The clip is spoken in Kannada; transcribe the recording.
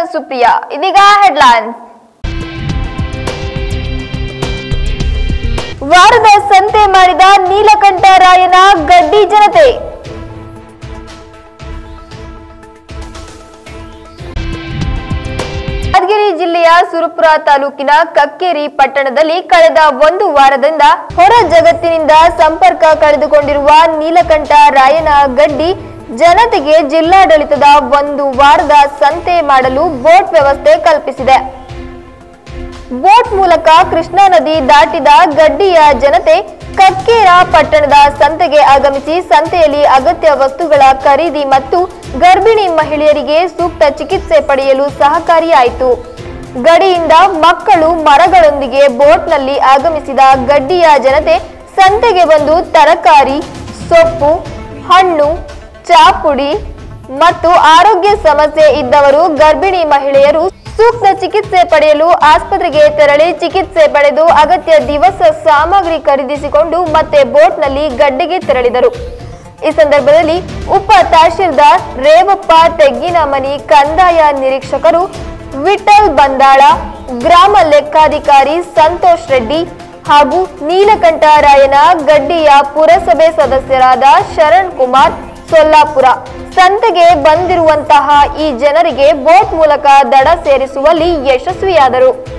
ಸುಪ್ರಿಯಾ ಇದೀಗ ಹೆಡ್ಲೈನ್ಸ್ ವಾರದ ಸಂತೆ ಮಾಡಿದ ನೀಲಕಂಠರಾಯನ ಗಡ್ಡಿ ಜನತೆ ಯಾದಗಿರಿ ಜಿಲ್ಲೆಯ ಸುರಪುರ ತಾಲೂಕಿನ ಕಕ್ಕೇರಿ ಪಟ್ಟಣದಲ್ಲಿ ಕಳೆದ ಒಂದು ವಾರದಿಂದ ಹೊರ ಜಗತ್ತಿನಿಂದ ಸಂಪರ್ಕ ಕಳೆದುಕೊಂಡಿರುವ ನೀಲಕಂಠ ರಾಯನ ಗಡ್ಡಿ ಜನತೆಗೆ ಜಿಲ್ಲಾಡಳಿತದ ಒಂದು ವಾರದ ಸಂತೆ ಮಾಡಲು ಬೋಟ್ ವ್ಯವಸ್ಥೆ ಕಲ್ಪಿಸಿದೆ ಬೋಟ್ ಮೂಲಕ ಕೃಷ್ಣಾ ನದಿ ದಾಟಿದ ಗಡ್ಡಿಯ ಜನತೆ ಕಕ್ಕೇರ ಪಟ್ಟಣದ ಸಂತೆಗೆ ಆಗಮಿಸಿ ಸಂತೆಯಲ್ಲಿ ಅಗತ್ಯ ವಸ್ತುಗಳ ಖರೀದಿ ಮತ್ತು ಗರ್ಭಿಣಿ ಮಹಿಳೆಯರಿಗೆ ಸೂಕ್ತ ಚಿಕಿತ್ಸೆ ಪಡೆಯಲು ಸಹಕಾರಿಯಾಯಿತು ಗಡಿಯಿಂದ ಮಕ್ಕಳು ಮರಗಳೊಂದಿಗೆ ಬೋಟ್ನಲ್ಲಿ ಆಗಮಿಸಿದ ಗಡ್ಡಿಯ ಜನತೆ ಸಂತೆಗೆ ಬಂದು ತರಕಾರಿ ಸೊಪ್ಪು ಹಣ್ಣು ಚಾಪುಡಿ ಮತ್ತು ಆರೋಗ್ಯ ಸಮಸ್ಯೆ ಇದ್ದವರು ಗರ್ಭಿಣಿ ಮಹಿಳೆಯರು ಸೂಕ್ತ ಚಿಕಿತ್ಸೆ ಪಡೆಯಲು ಆಸ್ಪತ್ರೆಗೆ ತೆರಳಿ ಚಿಕಿತ್ಸೆ ಪಡೆದು ಅಗತ್ಯ ದಿವಸ ಸಾಮಗ್ರಿ ಖರೀದಿಸಿಕೊಂಡು ಮತ್ತೆ ಬೋಟ್ನಲ್ಲಿ ಗಡ್ಡೆಗೆ ತೆರಳಿದರು ಈ ಸಂದರ್ಭದಲ್ಲಿ ಉಪ ತಹಶೀಲ್ದಾರ್ ರೇವಪ್ಪ ತೆಗ್ಗಿನಮನಿ ಕಂದಾಯ ನಿರೀಕ್ಷಕರು ವಿಠಲ್ ಬಂದಾಳ ಗ್ರಾಮ ಲೆಕ್ಕಾಧಿಕಾರಿ ಸಂತೋಷ್ ರೆಡ್ಡಿ ಹಾಗೂ ನೀಲಕಂಠರಾಯನ ಗಡ್ಡಿಯ ಪುರಸಭೆ ಸದಸ್ಯರಾದ ಶರಣ್ ಕುಮಾರ್ ಸೊಲ್ಲಾಪುರ ಸಂತೆಗೆ ಬಂದಿರುವಂತಹ ಈ ಜನರಿಗೆ ಬೋಟ್ ಮೂಲಕ ದಡ ಸೇರಿಸುವಲ್ಲಿ ಯಶಸ್ವಿಯಾದರು